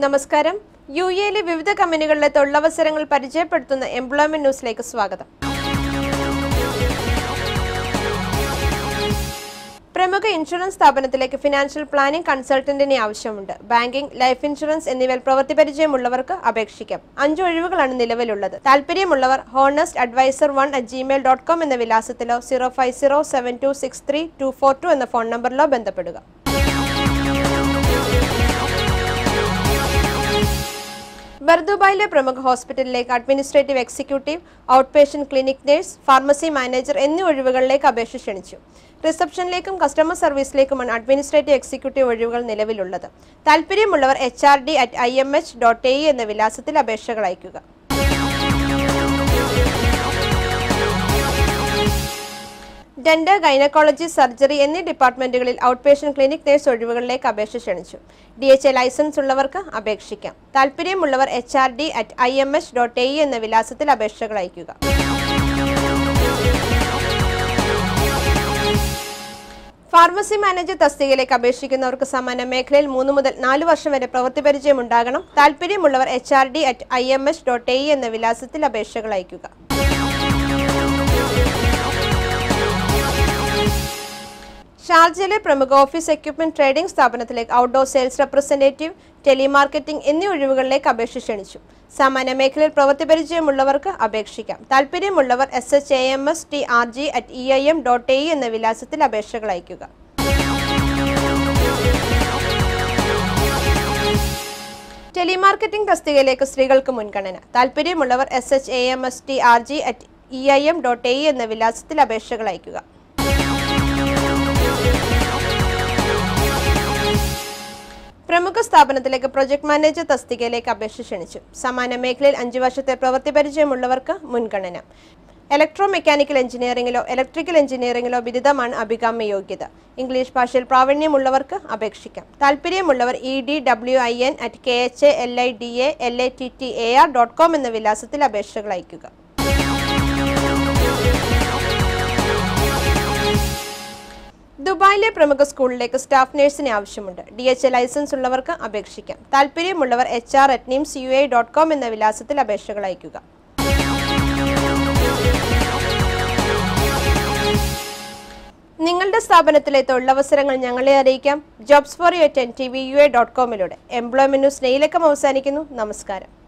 നമസ്കാരം യു എയിലെ വിവിധ കമ്പനികളിലെ തൊഴിലവസരങ്ങൾ പരിചയപ്പെടുത്തുന്ന എംപ്ലോയ്മെന്റ് ന്യൂസിലേക്ക് സ്വാഗതം പ്രമുഖ ഇൻഷുറൻസ് സ്ഥാപനത്തിലേക്ക് ഫിനാൻഷ്യൽ പ്ലാനിംഗ് കൺസൾട്ടന്റിനെ ആവശ്യമുണ്ട് ബാങ്കിംഗ് ലൈഫ് ഇൻഷുറൻസ് എന്നിവയിൽ പ്രവൃത്തി പരിചയമുള്ളവർക്ക് അപേക്ഷിക്കാം അഞ്ച് ഒഴിവുകളാണ് നിലവിലുള്ളത് താല്പര്യമുള്ളവർ honest adviser one at Gmail dot com എന്ന വിലാസത്തിലോ zero five zero seven two six three two four two എന്ന ഫോൺ നമ്പറിലോ ബന്ധപ്പെടുക ബർദുബായിലെ പ്രമുഖ ഹോസ്പിറ്റലിലേക്ക് administrative executive out patient clinic nurse pharmacy manager എന്നീ ഒഴിവുകളിലേക്ക് അപേക്ഷ ക്ഷണിച്ചു റിസപ്ഷനിലേക്കും കസ്റ്റമർ സർവീസിലേക്കുമാണ് അഡ്മിനിസ്ട്രേറ്റീവ് എക്സിക്യൂട്ടീവ് ഒഴിവുകൾ നിലവിലുള്ളത് താല്പര്യമുള്ളവർ H R D at I M H dot A എന്ന വിലാസത്തിൽ അപേക്ഷകൾ അയയ്ക്കുക ഡെന്റൽ ഗൈനക്കോളജി സർജറി എന്നീ ഡിപ്പാർട്ട്മെന്റുകളിൽ ഔട്ട് പേഷ്യന്റ് ക്ലിനിക് നഴ്സ് ഒഴിവുകളിലേക്ക് അപേക്ഷ ക്ഷണിച്ചു ഡി എച്ച് എ ലൈസൻസ് ഉള്ളവർക്ക് അപേക്ഷിക്കാം താല്പര്യമുള്ളവർ H R D at I M H dot A എന്ന വിലാസത്തിൽ അപേക്ഷകൾ അയയ്ക്കുക ഫാർമസി മാനേജർ തസ്തികയിലേക്ക് അപേക്ഷിക്കുന്നവർക്ക് സമാന മേഖലയിൽ മൂന്ന് മുതൽ നാല് വർഷം വരെ പ്രവൃത്തി പരിചയം ഉണ്ടാകണം താല്പര്യമുള്ളവർ H R D at I M H dot A എന്ന വിലാസത്തിൽ അപേക്ഷകൾ അയയ്ക്കുക ഷാർജയിലെ പ്രമുഖ ഓഫീസ് എക്യുപ്മെന്റ് ട്രേഡിംഗ് സ്ഥാപനത്തിലേക്ക് ഔട്ട്ഡോർ സെയിൽസ് റെപ്രസെന്റേറ്റീവ് ടെലിമാർക്കറ്റിംഗ് എന്നീ ഒഴിവുകളിലേക്ക് അപേക്ഷ ക്ഷണിച്ചു സാമാന്യ മേഖലയിൽ പ്രവൃത്തി പരിചയമുള്ളവർക്ക് അപേക്ഷിക്കാം താല്പര്യമുള്ളവർ S H A M S T R G at E I M dot A എന്ന വിലാസത്തിൽ അപേക്ഷകൾ അയയ്ക്കുക ടെലിമാർക്കറ്റിംഗ് തസ്തികയിലേക്ക് സ്ത്രീകൾക്ക് മുൻഗണന താല്പര്യമുള്ളവർ S H A M S T R G at E I M dot A എന്ന വിലാസത്തിൽ അപേക്ഷകൾ അയയ്ക്കുക പ്രമുഖ സ്ഥാപനത്തിലേക്ക് പ്രൊജക്ട് മാനേജർ തസ്തികയിലേക്ക് അപേക്ഷ ക്ഷണിച്ചു സമാന മേഖലയിൽ അഞ്ചു വർഷത്തെ പ്രവൃത്തി പരിചയമുള്ളവർക്ക് മുൻഗണന ഇലക്ട്രോ മെക്കാനിക്കൽ എഞ്ചിനീയറിംഗിലോ ഇലക്ട്രിക്കൽ എഞ്ചിനീയറിംഗിലോ ബിരുദമാണ് അഭികാമ്യ യോഗ്യത ഇംഗ്ലീഷ് ഭാഷയിൽ പ്രാവീണ്യമുള്ളവർക്ക് അപേക്ഷിക്കാം താല്പര്യമുള്ളവർ E D W I N at K H A L I D A L A T T A R dot com എന്ന വിലാസത്തിൽ അപേക്ഷകൾ അയയ്ക്കുക ദുബായിലെ പ്രമുഖ സ്കൂളിലേക്ക് സ്റ്റാഫ് നഴ്സിനെ ആവശ്യമുണ്ട് ഡി എച്ച് എ ലൈസൻസ് ഉള്ളവർക്ക് അപേക്ഷിക്കാം താല്പര്യമുള്ളവർ H R at NIMS U A dot com എന്ന വിലാസത്തിൽ അപേക്ഷകൾ അയയ്ക്കുക നിങ്ങളുടെ സ്ഥാപനത്തിലെ തൊഴിലവസരങ്ങൾ ഞങ്ങളെ അറിയിക്കാം jobs for you ten TV U A A ഡോട്ട് കോമിലൂടെ എംപ്ലോയ്മെന്റ് ന്യൂസ് നെയിലക്കം അവസാനിക്കുന്നു നമസ്കാരം